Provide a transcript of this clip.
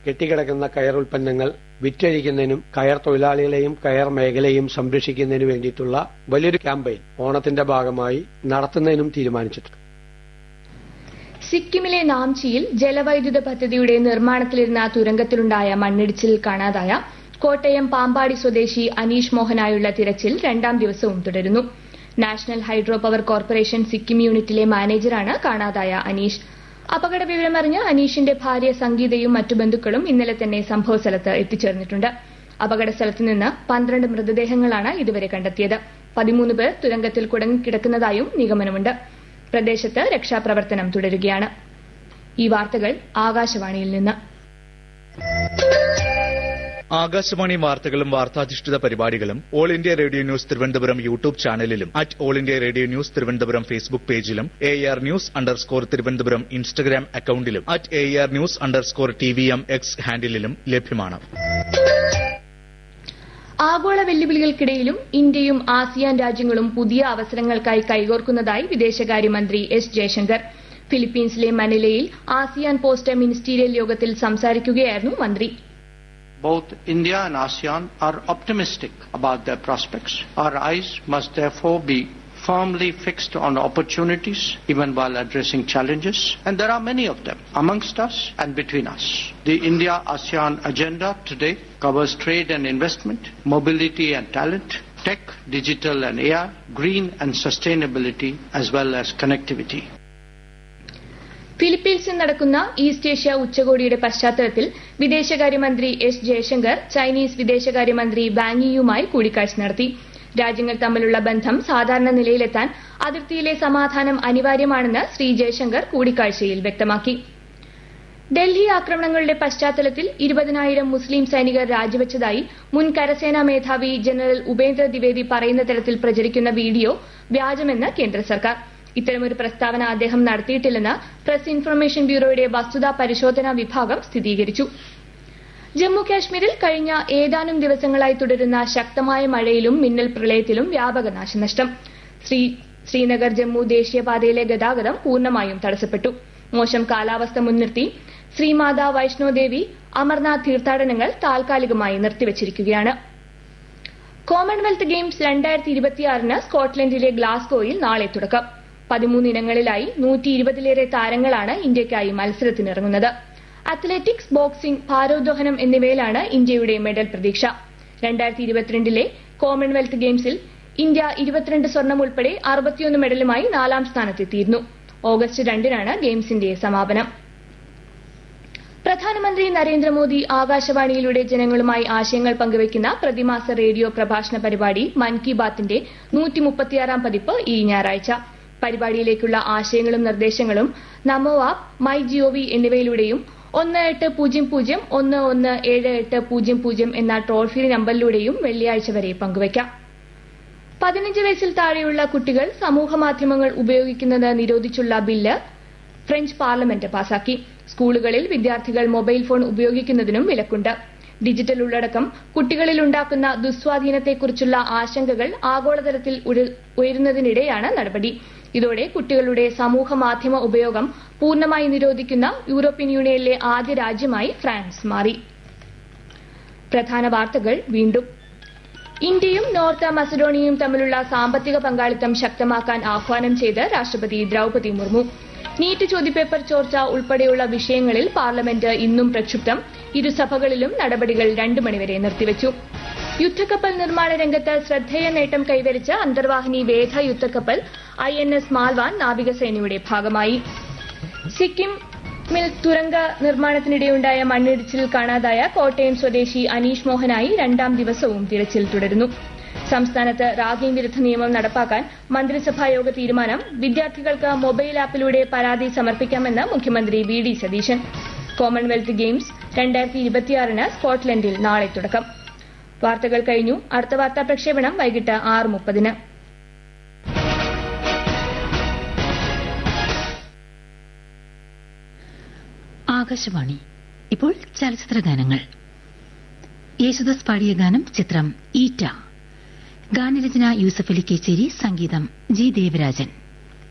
കെട്ടിക്കിടക്കുന്ന കയർ ഉൽപ്പന്നങ്ങൾ വിറ്റഴിക്കുന്നതിനും കയർ തൊഴിലാളികളെയും കയർ മേഖലയും സംരക്ഷിക്കുന്നതിനു വേണ്ടിയിട്ടുള്ള വലിയൊരു ക്യാമ്പയിൻ ഓണത്തിന്റെ ഭാഗമായി നടത്തുന്നതിനും തീരുമാനിച്ചിട്ടുണ്ട് സിക്കിമിലെ നാംചിയിൽ ജലവൈദ്യുത പദ്ധതിയുടെ നിർമ്മാണത്തിലിരുന്ന തുരങ്കത്തിലുണ്ടായ മണ്ണിടിച്ചിലിൽ കാണാതായ കോട്ടയം പാമ്പാടി സ്വദേശി അനീഷ് മോഹനായുള്ള തിരച്ചിൽ രണ്ടാം ദിവസവും തുടരുന്നു national hydro power corporation Sikkim യൂണിറ്റിലെ മാനേജറാണ് കാണാതായ അനീഷ് അപകട വിവരമറിഞ്ഞ് അനീഷിന്റെ ഭാര്യ സംഗീതയും മറ്റു ബന്ധുക്കളും ഇന്നലെ തന്നെ സംഭവസ്ഥലത്ത് എത്തിച്ചേർന്നിട്ടുണ്ട് അപകട സ്ഥലത്ത് നിന്ന് പന്ത്രണ്ട് മൃതദേഹങ്ങളാണ് ഇതുവരെ കണ്ടെത്തിയത് പതിമൂന്ന് പേർ തുരങ്കത്തിൽ കുടങ്ങിക്കിടക്കുന്നതായും നിഗമനമുണ്ട് പ്രദേശത്ത് രക്ഷാപ്രവർത്തനം തുടരുകയാണ് ഈ വാർത്തകൾ ആകാശവാണിയിൽ നിന്ന് ആകാശവാണി വാർത്തകളും വാർത്താധിഷ്ഠിത പരിപാടികളും all India radio news Thiruvananthapuram YouTube ചാനലിലും at all India radio news Thiruvananthapuram Facebook പേജിലും A R news underscore Thiruvananthapuram Instagram അക്കൌണ്ടിലും at A R news underscore T V M X ഹാൻഡിലും ലഭ്യമാണ് ആഗോള വെല്ലുവിളികൾക്കിടയിലും ഇന്ത്യയും ആസിയാൻ രാജ്യങ്ങളും പുതിയ അവസരങ്ങൾക്കായി കൈകോർക്കുന്നതായി വിദേശകാര്യമന്ത്രി എസ് ജയശങ്കർ ഫിലിപ്പീൻസിലെ മനിലയിൽ ആസിയാൻ പോസ്റ്റ് മിനിസ്റ്റീരിയൽ യോഗത്തിൽ സംസാരിക്കുകയായിരുന്നു മന്ത്രി Both India and ASEAN are optimistic about their prospects. Our eyes must therefore be firmly fixed on opportunities even while addressing challenges, and there are many of them amongst us and between us. The India-ASEAN agenda today covers trade and investment, mobility and talent, tech, digital and AI, green and sustainability, as well as connectivity. ഫിലിപ്പീൻസിൽ നടക്കുന്ന east Asia ഉച്ചകോടിയുടെ പശ്ചാത്തലത്തിൽ വിദേശകാര്യമന്ത്രി S Jaishankar Chinese വിദേശകാര്യമന്ത്രി വാങ്ങിയുമായി കൂടിക്കാഴ്ച നടത്തി രാജ്യങ്ങൾ തമ്മിലുള്ള ബന്ധം സാധാരണ നിലയിലെത്താൻ അതിർത്തിയിലെ സമാധാനം അനിവാര്യമാണെന്ന് ശ്രീ ജയശങ്കർ കൂടിക്കാഴ്ചയിൽ വ്യക്തമാക്കി ഡൽഹി ആക്രമണങ്ങളുടെ പശ്ചാത്തലത്തിൽ ഇരുപതിനായിരം മുസ്ലിം സൈനികർ രാജിവെച്ചതായി മുൻ കരസേനാ മേധാവി ജനറൽ ഉപേന്ദ്ര ദ്വിവേദി പറയുന്ന തരത്തിൽ പ്രചരിക്കുന്ന വീഡിയോ വ്യാജമെന്ന് കേന്ദ്ര സർക്കാർ ഇത്തരമൊരു പ്രസ്താവന അദ്ദേഹം നടത്തിയിട്ടില്ലെന്ന് പ്രസ് ഇൻഫർമേഷൻ ബ്യൂറോയുടെ വസ്തുതാ പരിശോധനാ വിഭാഗം സ്ഥിരീകരിച്ചു ജമ്മു കാശ്മീരിൽ കഴിഞ്ഞ ഏതാനും ദിവസങ്ങളായി തുടരുന്ന ശക്തമായ മഴയിലും മിന്നൽ പ്രളയത്തിലും വ്യാപക നാശനഷ്ടം ശ്രീ ശ്രീനഗർ ജമ്മു ദേശീയപാതയിലെ ഗതാഗതം പൂർണ്ണമായും തടസ്സപ്പെട്ടു മോശം കാലാവസ്ഥ മുൻനിർത്തി ശ്രീമാതാ വൈഷ്ണോദേവി അമർനാഥ് തീർത്ഥാടനങ്ങൾ താൽക്കാലികമായി നിർത്തിവച്ചിരിക്കുകയാണ് കോമൺവെൽത്ത് ഗെയിംസ് രണ്ടായിരത്തി ഇരുപത്തിയാറിന് സ്കോട്ട്ലൻഡിലെ ഗ്ലാസ്ഗോയിൽ നാളെ തുടക്കം പതിമൂന്ന് ഇനങ്ങളിലായി നൂറ്റി ഇരുപതിലേറെ താരങ്ങളാണ് ഇന്ത്യയ്ക്കായി മത്സരത്തിനിറങ്ങുന്നത് അത്ലറ്റിക്സ് ബോക്സിംഗ് ഭാരോദ്വഹനം എന്നിവയിലാണ് ഇന്ത്യയുടെ മെഡൽ പ്രതീക്ഷ രണ്ടായിരത്തി ഇരുപത്തിരണ്ടിലെ കോമൺവെൽത്ത് ഗെയിംസിൽ ഇന്ത്യ ഇരുപത്തിരണ്ട് സ്വർണം ഉൾപ്പെടെ അറുപത്തിയൊന്ന് മെഡലുമായി നാലാം സ്ഥാനത്തെത്തിയിരുന്നു ഓഗസ്റ്റ് രണ്ടിനാണ് ഗെയിംസിന്റെ സമാപനം പ്രധാനമന്ത്രി നരേന്ദ്രമോദി ആകാശവാണിയിലൂടെ ജനങ്ങളുമായി ആശയങ്ങൾ പങ്കുവയ്ക്കുന്ന പ്രതിമാസ റേഡിയോ പ്രഭാഷണ പരിപാടി മൻ കി ബാത്തിന്റെ നൂറ്റി മുപ്പത്തിയാറാം പതിപ്പ് ഈ ഞായറാഴ്ച പരിപാടിയിലേക്കുള്ള ആശയങ്ങളും നിർദ്ദേശങ്ങളും നമോ ആപ്പ് മൈ ജിഒവി എന്നിവയിലൂടെയും ഒന്ന് എട്ട് പൂജ്യം പൂജ്യം ഒന്ന് ഒന്ന് ഏഴ് എട്ട് പൂജ്യം പൂജ്യം എന്ന ടോൾ ഫ്രീ നമ്പറിലൂടെയും വെള്ളിയാഴ്ച വരെ പങ്കുവയ്ക്കാം പതിനഞ്ച് വയസ്സിൽ താഴെയുള്ള കുട്ടികൾ സമൂഹമാധ്യമങ്ങൾ ഉപയോഗിക്കുന്നത് നിരോധിച്ചുള്ള ബില്ല് ഫ്രഞ്ച് പാർലമെന്റ് പാസാക്കി സ്കൂളുകളിൽ വിദ്യാർത്ഥികൾ മൊബൈൽ ഫോൺ ഉപയോഗിക്കുന്നതിനും വിലക്കുണ്ട് ഡിജിറ്റൽ ഉള്ളടക്കം കുട്ടികളിൽ ഉണ്ടാക്കുന്ന ദുസ്വാധീനത്തെക്കുറിച്ചുള്ള ആശങ്കകൾ ആഗോളതലത്തിൽ ഉയരുന്നതിനിടെയാണ് നടപടി ഇതോടെ കുട്ടികളുടെ സമൂഹ മാധ്യമ ഉപയോഗം പൂർണ്ണമായി നിരോധിക്കുന്ന യൂറോപ്യൻ യൂണിയനിലെ ആദ്യ രാജ്യമായി ഫ്രാൻസ് മാറി പ്രധാന വാർത്തകൾ വീണ്ടും ഇന്ത്യയും നോർത്ത് മസഡോണിയയും തമ്മിലുള്ള സാമ്പത്തിക പങ്കാളിത്തം ശക്തമാക്കാൻ ആഹ്വാനം ചെയ്ത് രാഷ്ട്രപതി ദ്രൌപതി മുർമു നീറ്റ് ചോദ്യപേപ്പർ ചോർച്ച ഉൾപ്പെടെയുള്ള വിഷയങ്ങളിൽ പാർലമെന്റ് ഇന്നും പ്രക്ഷുബ്ധം ഇരുസഭകളിലും നടപടികൾ രണ്ടു മണിവരെ നിർത്തിവച്ചു യുദ്ധക്കപ്പൽ നിർമ്മാണ രംഗത്ത് ശ്രദ്ധേയ നേട്ടം കൈവരിച്ച അന്തർവാഹിനി വേധ യുദ്ധക്കപ്പൽ ഐ എൻ എസ് മാൽവാൻ നാവികസേനയുടെ ഭാഗമായി സിക്കിമിൽ തുരങ്ക നിർമ്മാണത്തിനിടെയുണ്ടായ മണ്ണിടിച്ചിലിൽ കാണാതായ കോട്ടയം സ്വദേശി അനീഷ് മോഹനായി രണ്ടാം ദിവസവും തിരച്ചിൽ തുടരുന്നു സംസ്ഥാനത്ത് റാഗിംഗ് വിരുദ്ധ നിയമം നടപ്പാക്കാൻ മന്ത്രിസഭാ യോഗ തീരുമാനം വിദ്യാർത്ഥികൾക്ക് മൊബൈൽ ആപ്പിലൂടെ പരാതി സമർപ്പിക്കാമെന്ന് മുഖ്യമന്ത്രി V D Satheesan Commonwealth games രണ്ടായിരത്തി ഇരുപത്തിയാറിന് സ്കോട്ട്ലൻഡിൽ നാളെ തുടക്കം വാർത്തകൾ കഴിഞ്ഞു അടുത്ത വാർത്താ പ്രക്ഷേപണം വൈകിട്ട് ആറ് മുപ്പതിന് ആകാശവാണി ഇപ്പോൾ ചലച്ചിത്ര ഗാനങ്ങൾ യേശുദാസ് പാടിയ ഗാനം ചിത്രം ഈറ്റ ഗാനരചന യൂസഫ് അലി കേച്ചേരി സംഗീതം ജി ദേവരാജൻ